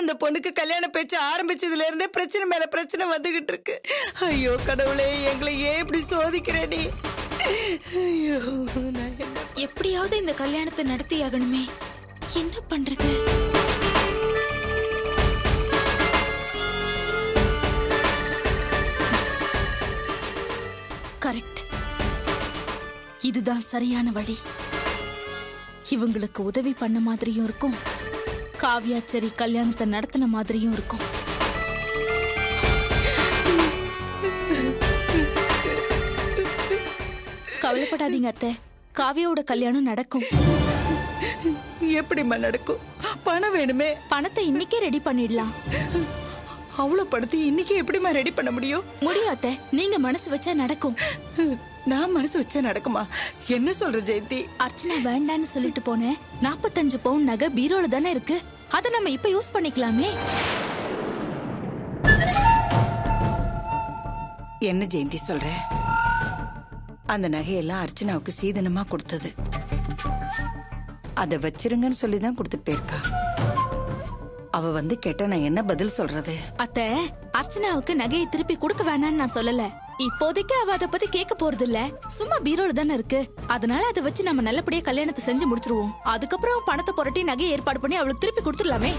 அந்த பொண்ணுக்கு கல்யாண பேச்சு ஆரம்பிச்சதுல இருந்தே பிரச்சனை மேல பிரச்சனை வந்துகிட்டு இருக்கு ஐயோ கடவுளே எங்களை ஏன் இப்படி சோதிக்கிற நீ ஐயோ நான் என்ன எப்படியாவது இந்த கல்யாணத்தை நடத்தி ஆகணுமே என்ன பண்றது கரெக்ட் இதுதான் சரியான வழி இவங்களுக்கு உதவி பண்ண மாதிரியும் இருக்கும் காவியாச்சரி கல்யாணத்தை நடத்தின மாதிரியும் இருக்கும் கவலைப்படாதீங்க அத்தை காவியாவோட கல்யாணம் நடக்கும் எப்படிம்மா நடக்கும் பணம் வேணுமே பணத்தை இன்னைக்கே ரெடி பண்ணிடலாம் அவ்வளவு பணத்தை இன்னைக்கு எப்படிம்மா ரெடி பண்ண முடியும் முடியும் அத்தை நீங்க மனசு வச்சா நடக்கும் நான் மனசு வச்சா நடக்குமா என்ன சொல்ற ஜெயந்தி அர்ச்சனா வேண்டான்னு சொல்லிட்டு போனேன் நாற்பத்தஞ்சு பவுன் நகை பீரோல தானே இருக்கு அதை நம்ம இப்ப யூஸ் பண்ணிக்கலாமே என்ன ஜெயந்தி சொல்ற அந்த நகையெல்லாம் அர்ச்சனாவுக்கு சீதனமா கொடுத்தது அதை வச்சிருங்கன்னு சொல்லி தான் கொடுத்துட்டு போயிருக்கா அவ வந்து கேட்டா நான் என்ன பதில் சொல்றது அத்தை அர்ச்சனாவுக்கு நகையை திருப்பி கொடுக்க வேணாம்னு நான் சொல்லல இப்போதைக்கு அவ அதை பத்தி கேட்க போறது இல்ல சும்மா பீரோல தானே இருக்கு அதனால அதை வச்சு நம்ம நல்லபடியா கல்யாணத்தை செஞ்சு முடிச்சிருவோம் அதுக்கப்புறம் பணத்தை புரட்டி நகையை ஏற்பாடு பண்ணி அவளுக்கு திருப்பி கொடுத்துடலாமே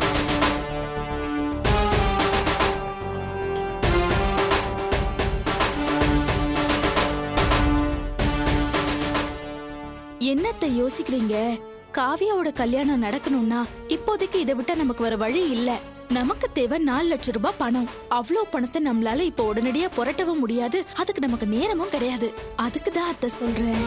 என்னத்தை யோசிக்கிறீங்க காவியாவோட கல்யாணம் நடக்கணும்னா இப்போதைக்கு இதை விட்டா நமக்கு வேற வழி இல்ல நமக்கு தேவை நாலு லட்சம் ரூபாய் பணம் அவ்வளோ பணத்தை நம்மளால இப்ப உடனடியா புரட்டவும் முடியாது அதுக்கு நமக்கு நேரமும் கிடையாது அதுக்கு தான் அத்தை சொல்றேன்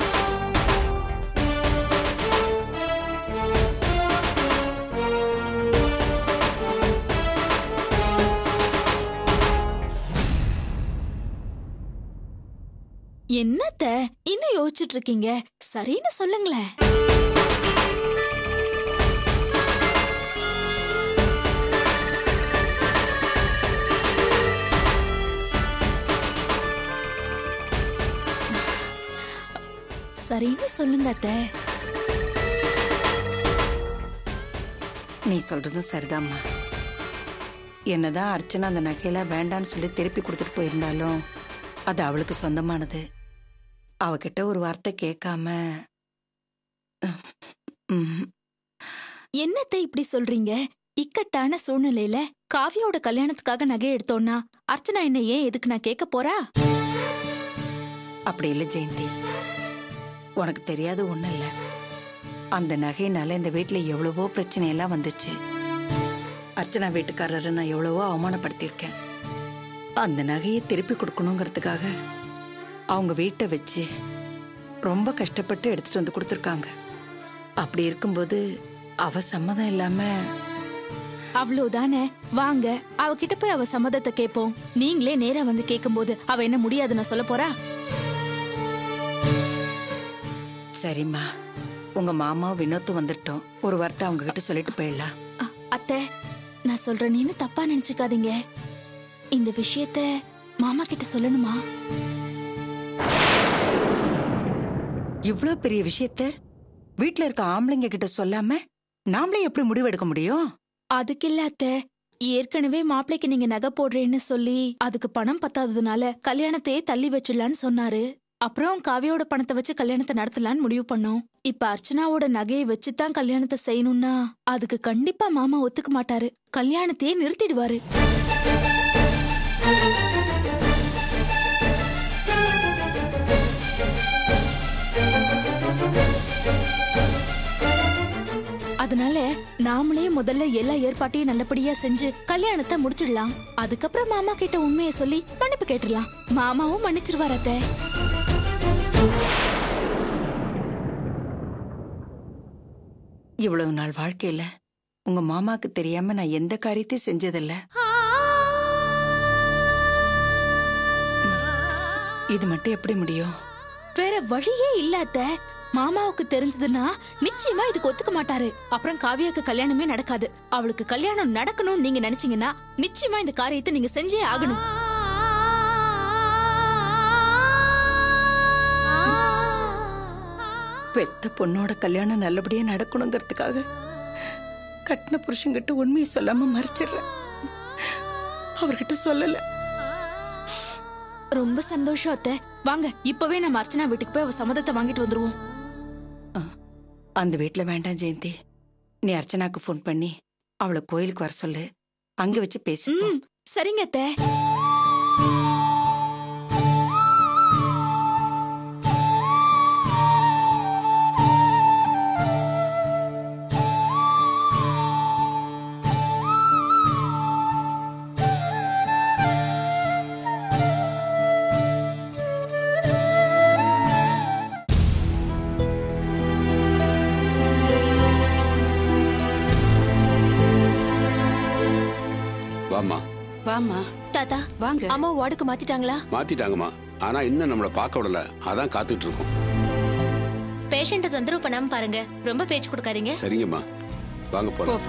என்னத்த இன்னும் யோசிச்சுட்டு இருக்கீங்க சரின்னு சொல்லுங்களேன் சரின்னு சொல்லுங்க அத்தை நீ சொல்றதும் சரிதாம்மா என்னதான் அர்ச்சனா அந்த நகையெல்லாம் வேண்டான்னு சொல்லி திருப்பி கொடுத்துட்டு போயிருந்தாலும் அது அவளுக்கு சொந்தமானது அவகிட்ட ஒரு வார்த்தை கேட்காம ம், என்னத்தை இப்படி சொல்றீங்க இக்கட்டான சூழ்நிலையில காவியோட கல்யாணத்துக்காக நகை எடுத்தோம்னா அர்ச்சனா என்ன ஏன் எதுக்கு நான் கேட்க போறா அப்படி இல்லை ஜெயந்தி உனக்கு தெரியாத ஒண்ணும் இல்ல அந்த நகையினால இந்த வீட்டுல எவ்வளவோ பிரச்சனை எல்லாம் வந்துச்சு அர்ச்சனா வீட்டுக்காரரை நான் எவ்வளவோ அவமானப்படுத்தியிருக்கேன் அந்த நகையை திருப்பி கொடுக்கணுங்கிறதுக்காக அவங்க வீட்டை வச்சு ரொம்ப கஷ்டப்பட்டு எடுத்துட்டு வந்து கொடுத்துருக்காங்க அப்படி இருக்கும்போது அவ சம்மதம் இல்லாம அவ்வளவுதானே வாங்க அவகிட்ட போய் அவ சம்மதத்தை கேட்போம் நீங்களே நேரா வந்து கேட்கும்போது அவ என்ன முடியாதுன்னு சொல்ல போறா சரிம்மா உங்க மாமா வினோத்தும் வந்துட்டோம் ஒரு வார்த்தை அவங்க கிட்ட சொல்லிட்டு போயிடலாம் அ- அத்தை நான் சொல்றேன் நீனு தப்பா நினைச்சுக்காதீங்க இந்த விஷயத்த மாமா கிட்ட சொல்லணுமா இவ்ளோ பெரிய விஷயத்த வீட்ல இருக்க ஆம்பளைங்க கிட்ட சொல்லாம நாமளே எப்படி முடிவெடுக்க முடியும் அதுக்கு இல்ல அத்தை ஏற்கனவே மாப்பிள்ளைக்கு நீங்க நகை போடுறேன்னு சொல்லி அதுக்கு பணம் பத்தாததுனால கல்யாணத்தையே தள்ளி வச்சிடலான்னு சொன்னாரு அப்புறம் காவியோட பணத்தை வச்சு கல்யாணத்தை நடத்தலான்னு முடிவு பண்ணோம் இப்ப அர்ச்சனாவோட நகையை வச்சுதான் கல்யாணத்தை செய்யணும்னா அதுக்கு கண்டிப்பா மாமா ஒத்துக்க மாட்டாரு கல்யாணத்தையே நிறுத்திடுவாரு அதனால நாமளே முதல்ல எல்லா ஏற்பாட்டையும் நல்லபடியா செஞ்சு கல்யாணத்தை முடிச்சிடலாம் அதுக்கப்புறம் மாமா கிட்ட உண்மையை சொல்லி மன்னிப்பு கேட்டுடலாம் மாமாவும் மன்னிச்சிருவார் அத்தை இவ்வளவு நாள் வாழ்க்கையில உங்க மாமாக்கு தெரியாம நான் எந்த காரியத்தையும் செஞ்சதில்ல இது மட்டும் எப்படி முடியும் வேற வழியே இல்ல அத்தை மாமாவுக்கு தெரிஞ்சதுன்னா நிச்சயமா இதுக்கு ஒத்துக்க மாட்டாரு அப்புறம் காவியாக்கு கல்யாணமே நடக்காது அவளுக்கு கல்யாணம் நடக்கணும்னு நீங்க நினைச்சீங்கன்னா நிச்சயமா இந்த காரியத்தை நீங்க செஞ்சே ஆகணும் பெத்த பொண்ணோட கல்யாணம் நல்லபடியா நடக்கணுங்கிறதுக்காக கட்டின புருஷன்கிட்ட உண்மையை சொல்லாம மறைச்சிடுறேன் அவர்கிட்ட சொல்லல ரொம்ப சந்தோஷம் அத்தை வாங்க இப்பவே நம்ம அர்ச்சனா வீட்டுக்கு போய் அவ சம்மதத்தை வாங்கிட்டு வந்துருவோம் ஆ, அந்த வீட்ல வேண்டாம் ஜெயந்தி நீ அர்ச்சனாக்கு ஃபோன் பண்ணி அவளை கோயிலுக்கு வர சொல்லு அங்க வச்சு பேசி ம் சரிங்க அத்தை வாம்மா வாம்மா தாத்தா வாங்க அம்மா வார்டுக்கு மாத்திட்டாங்களா மாத்திட்டாங்கம்மா ஆனா இன்னும் நம்மள பார்க்க விடல அதான் காத்துட்டு இருக்கோம் பேஷண்ட்டை தொந்தரவு பண்ணாம பாருங்க ரொம்ப பேச்சு கொடுக்காதீங்க சரிங்கம்மா வாங்க போ போறோம் போ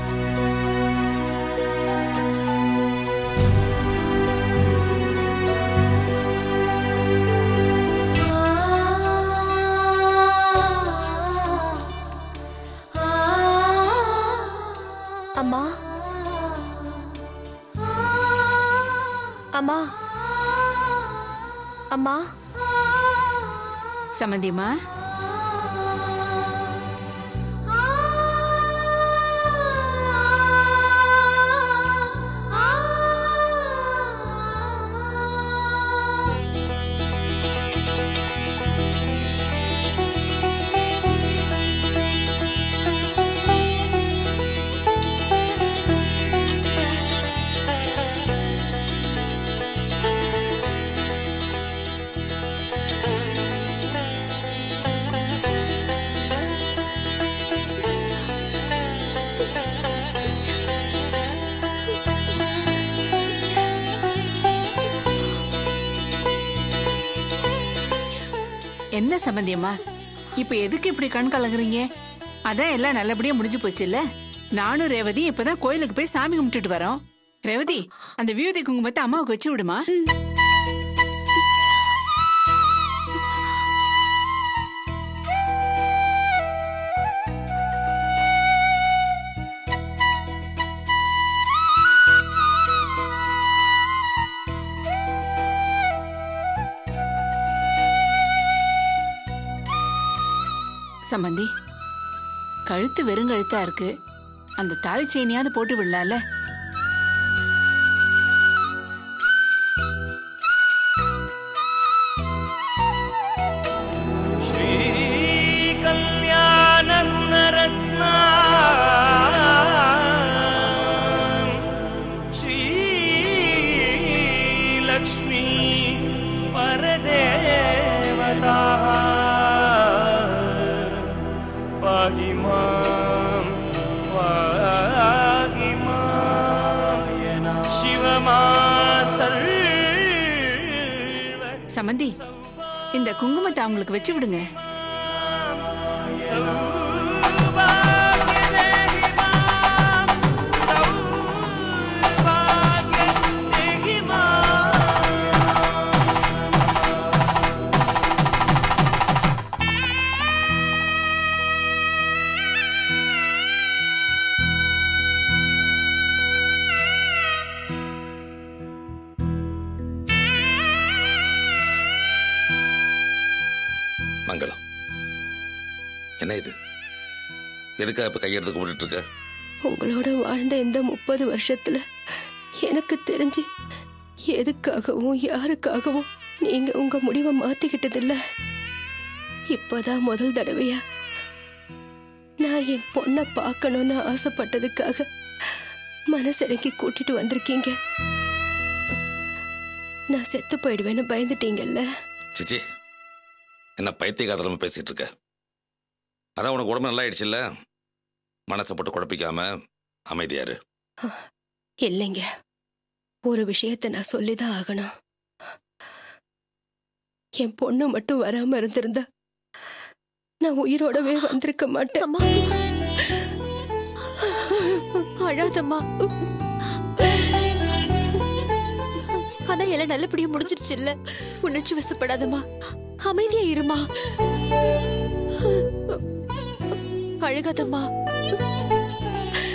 அம்மா அம்மா அம்மா சம்மந்தியம்மா என்ன சம்மந்தியம்மா இப்ப எதுக்கு இப்படி கண் கலங்குறீங்க அதான் எல்லாம் நல்லபடியா முடிஞ்சு போச்சுல்ல நானும் ரேவதி இப்பதான் கோயிலுக்கு போய் சாமி கும்பிட்டுட்டு வரோம் ரேவதி அந்த வியூதி குங்குமத்தை அம்மாவுக்கு வச்சு விடுமா சம்பந்தி கழுத்து வெறுங்கழுத்தா இருக்கு அந்த தாலி செயினியாவது போட்டு விடலாம்ல श्रीकल्याणरत्ना श्रीलक्ष्मी परदेवता पाहि मां पाहि मां शिवमा सर्व சம்பந்தி இந்த குங்குமத்தை அவங்களுக்கு வச்சு விடுங்க सौभाग्यदेहि मां सौभाग्यदेहि माम् மங்களம் என்ன இது எதுக்காக இப்ப கையெடுத்து கும்பிட்டு இருக்க உங்களோட வாழ்ந்த இந்த முப்பது வருஷத்துல எனக்கு தெரிஞ்சு எதுக்காகவும் யாருக்காகவும் நீங்க உங்க முடிவை மாத்திக்கிட்டதில்ல இப்பதான் முதல் தடவையா நான் என் பொண்ணை பார்க்கணும்னு ஆசைப்பட்டதுக்காக மனசிறங்கி கூட்டிட்டு வந்திருக்கீங்க நான் செத்து போயிடுவேன்னு பயந்துட்டீங்கல்ல சிச்சி என்ன பைத்தியகாரமா பேசிட்டு இருக்க அதான் உனக்கு உடம்பு நல்லா ஆயிடுச்சுல்ல மனசை போட்டு குழப்பிக்காம அமைதியாரு இல்லைங்க ஒரு விஷயத்தை நான் சொல்லிதான் ஆகணும் என் பொண்ணு மட்டும் வராம இருந்திருந்தா நான் உயிரோடவே வந்திருக்க மாட்டேன் அம்மா அழாதம்மா அதான் எல்லாம் நல்லபடியா முடிஞ்சிருச்சு இல்ல உணர்ச்சி வசப்படாதம்மா அமைதியா இருமா அழுகாதம்மா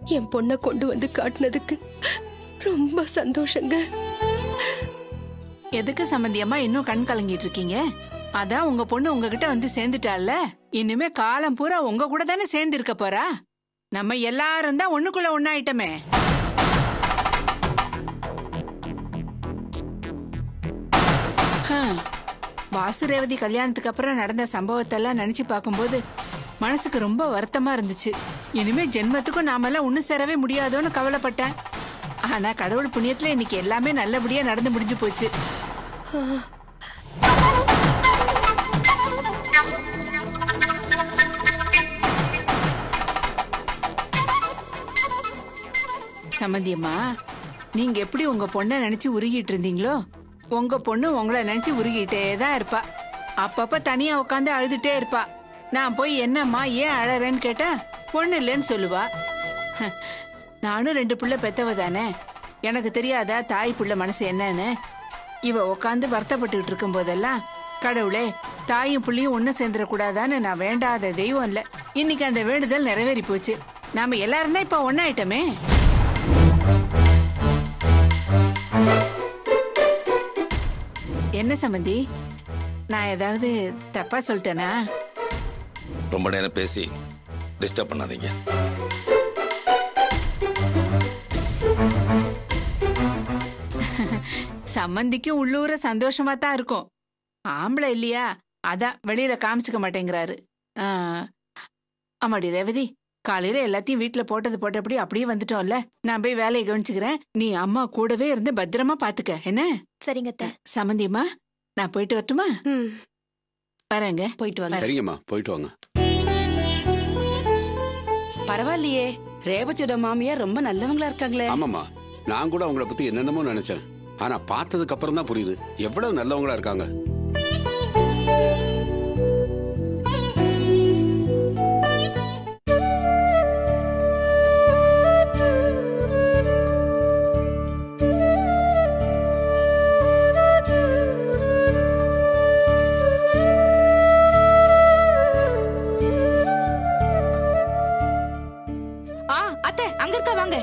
என் பொண்ணை கொண்டு வந்து காட்டினதுக்கு ரொம்ப சந்தோஷங்க எதுக்கு சம்பந்தியம்மா இன்னும் கண் கலங்கிட்டு இருக்கீங்க அதான் உங்க பொண்ணு உங்ககிட்ட வந்து சேர்ந்துட்டால இனிமே காலம் பூரா உங்க கூட தானே சேர்ந்து இருக்க போறா நம்ம எல்லாரும் தான் ஒண்ணுக்குள்ள ஒண்ணாயிட்டமே ஹம். வாசுரேவதி கல்யாணத்துக்கு அப்புறம் நடந்த சம்பவத்தெல்லாம் நினைச்சு பார்க்கும்போது மனசுக்கு ரொம்ப வருத்தமா இருந்துச்சு இனிமே ஜென்மத்துக்கும் நாமெல்லாம் ஒண்ணு சேரவே முடியாதோன்னு கவலைப்பட்டேன் ஆனா கடவுள் புண்ணியத்துல இன்னைக்கு எல்லாமே நல்லபடியா நடந்து முடிஞ்சு போச்சு சம்மந்தியம்மா நீங்க எப்படி உங்க பொண்ணை நினைச்சு உருகிட்டு இருந்தீங்களோ உங்க பொண்ணு உங்களை நினைச்சு உருகிட்டே தான் இருப்பா அப்பப்ப தனியா உட்காந்து அழுதுட்டே இருப்பா நான் போய் என்னம்மா ஏன் அழறேன்னு கேட்டா பொண்ணு இல்லைன்னு சொல்லுவா ஹ, நானும் ரெண்டு புள்ள பெத்தவ தானே எனக்கு தெரியாதா தாய் புள்ள மனசு என்னன்னு இவ உட்காந்து வருத்தப்பட்டுக்கிட்டு இருக்கும் போதெல்லாம் கடவுளே தாயும் புள்ளியும் ஒண்ணு சேர்ந்துடக்கூடாதான்னு நான் வேண்டாத தெய்வம் இல்ல இன்னைக்கு அந்த வேண்டுதல் நிறைவேறி போச்சு நாம எல்லாரும் தான் இப்ப ஒன்னாயிட்டமே என்ன சம்பந்தி நான் ஏதாவது தப்பா சொல்லிட்டேனா ரொம்ப நேரம் பேசி டிஸ்டர்ப் பண்ணாதீங்க சம்மந்திக்கும் உள்ளூர சந்தோஷமா தான் இருக்கும் ஆம்பளை இல்லையா அதான் வெளியில காமிச்சுக்க மாட்டேங்கிறாரு ஆ. ஆமாடி ரேவதி காலையில எல்லாத்தையும் வீட்ல போட்டது போட்டபடி அப்படியே வந்துட்டோம்ல நான் போய் வேலையை கவனிச்சுக்கிறேன் நீ அம்மா கூடவே இருந்து பத்திரமா பாத்துக்க என்ன சரிங்க அத்தை சம்மந்தியம்மா நான் போயிட்டு வரட்டுமா ம் வரேங்க போயிட்டு வாங்க சரிங்கம்மா போயிட்டு வாங்க பரவாயில்லையே ரேவதியோட மாமியார் ரொம்ப நல்லவங்களா இருக்காங்களே ஆமாம்மா நான் கூட அவங்கள பத்தி என்னென்னமோ நினைச்சேன் ஆனா பார்த்ததுக்கு அப்புறம் தான் புரியுது எவ்வளவு நல்லவங்களா இருக்காங்க ஆ அத்தை அங்க இருக்கா வாங்க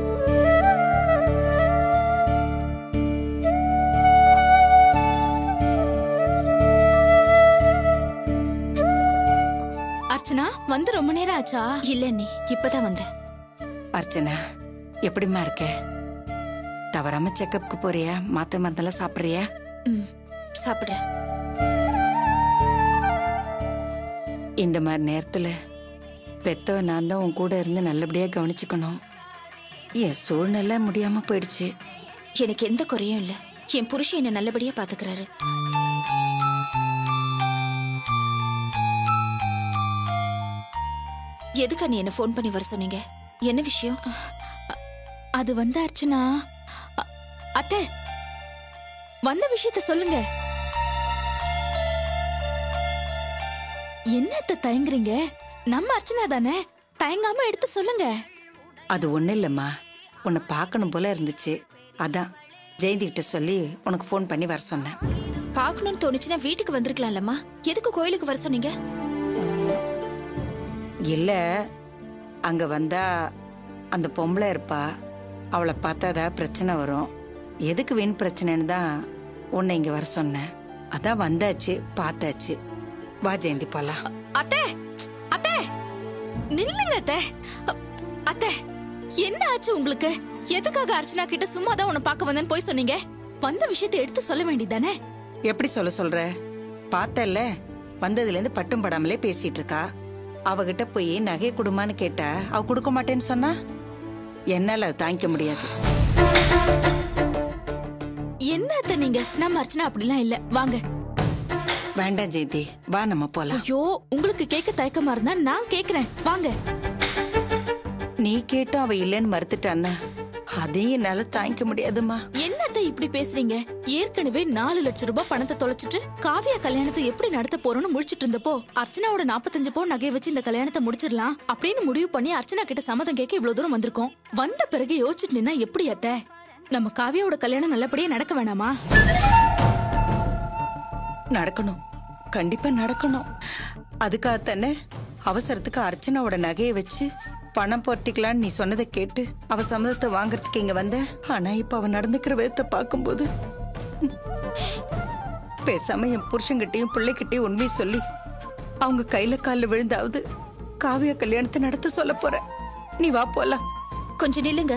அர்ச்சனா வந்து ரொம்ப நேரம் ஆச்சா இல்ல நீ இப்பதான் வந்தேன் அர்ச்சனா எப்படிம்மா இருக்க தவறாம செக்கப்புக்கு போறியா மாத்திரை மருந்தெல்லாம் சாப்பிட்றியா ம் சாப்பிடுறேன் இந்த மாதிரி நேரத்துல பெத்தவ நான் தான் உன் கூட இருந்து நல்லபடியா கவனிச்சுக்கணும் என் சூழ்நிலை முடியாம போயிடுச்சு எனக்கு எந்த குறையும் இல்ல என் புருஷன் என்ன நல்லபடியா பாத்துக்கிறாரு எதுக்கா நீ என்ன ஃபோன் பண்ணி வர சொன்னீங்க என்ன விஷயம் அது வந்து அர்ச்சனா அ- அத்தை வந்த விஷயத்த சொல்லுங்க என்ன அத்தை தயங்குறீங்க நம்ம அர்ச்சனா தானே தயங்காம எடுத்து சொல்லுங்க அது ஒண்ணும் இல்லம்மா உன்னை பார்க்கணும் போல இருந்துச்சு அதான் ஜெயந்தி கிட்ட சொல்லி உனக்கு ஃபோன் பண்ணி வர சொன்னேன் பார்க்கணும்னு தோணுச்சுன்னா வீட்டுக்கு வந்திருக்கலாம்லம்மா எதுக்கு கோயிலுக்கு வர சொன்னீங்க இல்ல அங்க வந்தா அந்த பொம்பளை இருப்பா அவளை பார்த்தா ஏதாவது பிரச்சனை வரும் எதுக்கு வீண் பிரச்சனைன்னு தான் உன்னை இங்க வர சொன்னேன் அதான் வந்தாச்சு பார்த்தாச்சு வா ஜெயந்தி போலாம் அத்தை அத்தை நில்லுங்க அத்தை அ- அத்தை என்ன ஆச்சு உங்களுக்கு எதுக்காக அர்ச்சனா கிட்ட சும்மா தான் உன்னை பார்க்க வந்தேன்னு போய் சொன்னீங்க வந்த விஷயத்தை எடுத்து சொல்ல வேண்டியதானே எப்படி சொல்ல சொல்ற பார்த்தல்ல வந்ததுலேருந்து பட்டும் படாமலே பேசிட்டு இருக்கா அவகிட்ட போய் நகை கொடுமான்னு கேட்டா அவ கொடுக்க மாட்டேன்னு சொன்னா என்னால அதை தாங்கிக்க முடியாது என்ன அத்தை நீங்க நம்ம அர்ச்சனா அப்படிலாம் இல்ல வாங்க வேண்டாம் ஜெயந்தி வா நம்ம போலாம் ஐயோ உங்களுக்கு கேட்க தயக்கமா இருந்தா நான் கேக்குறேன் வாங்க நீ கேட்டும் அவ இல்லைன்னு மறுத்துட்டான்னா அதையும் என்னால தாங்கிக்க முடியாதுமா என்னத்த இப்படி பேசுறீங்க ஏற்கனவே நாலு லட்சம் ரூபாய் பணத்தை தொலைச்சிட்டு காவியா கல்யாணத்தை எப்படி நடத்த போறோம்னு முடிச்சிட்டு இருந்தப்போ அர்ச்சனாவோட நாற்பத்தஞ்சு பவுன் நகையை வச்சு இந்த கல்யாணத்தை முடிச்சிடலாம் அப்படின்னு முடிவு பண்ணி அர்ச்சனா கிட்ட சம்மதம் கேட்க இவ்வளவு தூரம் வந்திருக்கோம் வந்த பிறகு யோசிச்சுட்டு நின்னா எப்படி அத்த நம்ம காவியாவோட கல்யாணம் நல்லபடியா நடக்க வேணாமா நடக்கணும் கண்டிப்பா நடக்கணும் அதுக்காகத்தானே அவசரத்துக்கு அர்ச்சனாவோட நகையை வச்சு பணம் போட்டிக்கலான்னு நீ சொன்னதை கேட்டு அவ சம்மதத்தை வாங்குறதுக்கு இங்க வந்த ஆனா இப்ப அவ நடந்துக்கிற விதத்தை பார்க்கும்போது ம், பேசாம என் புருஷன்கிட்டயும் பிள்ளைகிட்டயும் உண்மையை சொல்லி அவங்க கையில காலில் விழுந்தாவது காவியா கல்யாணத்தை நடத்த சொல்ல போற நீ வா போலாம் கொஞ்சம் நில்லுங்க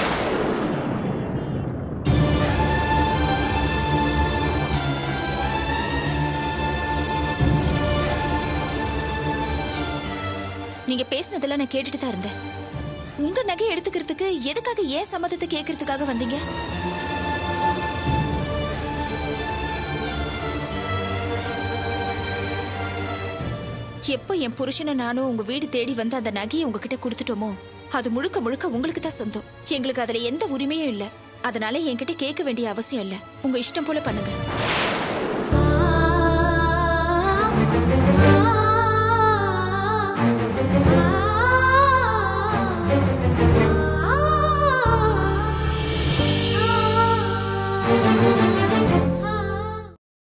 நீங்க பேசினதெல்லாம் நான் கேட்டுட்டு தான் இருந்தேன் உங்க நகை எடுத்துக்கிறதுக்கு எதுக்காக ஏன் சம்மதத்தை கேட்கறதுக்காக வந்தீங்க எப்போ என் புருஷனை நானும் உங்க வீடு தேடி வந்து அந்த நகையை உங்ககிட்ட கொடுத்துட்டோமோ அது முழுக்க முழுக்க உங்களுக்கு தான் சொந்தம் எங்களுக்கு அதுல எந்த உரிமையும் இல்ல அதனால என்கிட்ட கேட்க வேண்டிய அவசியம் இல்ல உங்க இஷ்டம் போல பண்ணுங்க